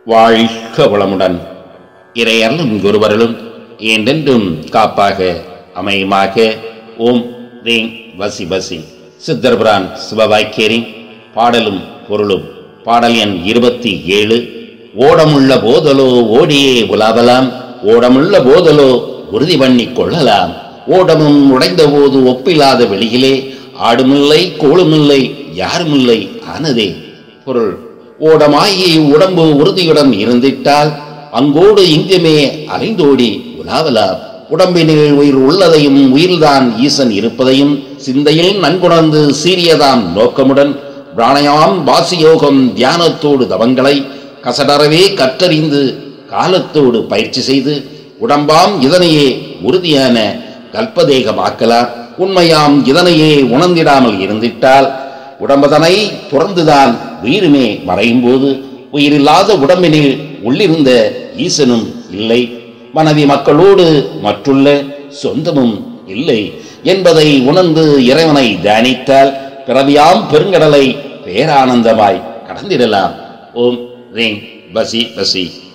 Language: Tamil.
வாழ்க வளமுடன் இறையர்களும் குருவர்களும் என்றென்றும் காப்பாக அமையுமாக ஓம் ரீம் வசி வசி சித்தர்பிரான் சிவவாக்கியரின் பாடலும் பொருளும் பாடல் எண் இருபத்தி ஏழு ஓடமுள்ள போதலோ ஓடியே உலாவலாம் ஓடமுள்ள போதலோ உறுதி பண்ணி கொள்ளலாம் ஓடமும் உடைந்த போது ஒப்பில்லாத வெளியிலே ஆடுமில்லை கோளுமில்லை யாருமில்லை ஆனதே பொருள் ஓடமாயி உடம்பு உறுதியுடன் இருந்திட்டால் அங்கோடு இங்குமே அலைந்தோடி உலாவலாம் உடம்பினில் உயிர் உள்ளதையும் உயிர்தான் ஈசன் இருப்பதையும் சிந்தையில் நன்குணர்ந்து சீரியதாம் நோக்கமுடன் பிராணயாம் வாசியோகம் தியானத்தோடு தவங்களை கசடரவே கற்றறிந்து காலத்தோடு பயிற்சி செய்து உடம்பாம் இதனையே உறுதியான கல்பதேகமாக்கலாம் உண்மையாம் இதனையே உணர்ந்திடாமல் இருந்திட்டால் உடம்பதனை துறந்துதான் உயிருமே மறையும் போது உயிரில்லாத உடம்பினில் உள்ளிருந்த ஈசனும் இல்லை மனைவி மக்களோடு மற்றுள்ள சொந்தமும் இல்லை என்பதை உணர்ந்து இறைவனை தியானித்தால் பிறவியாம் பெருங்கடலை பேரானந்தமாய் கடந்திடலாம் ஓம் ரீம் பசி பசி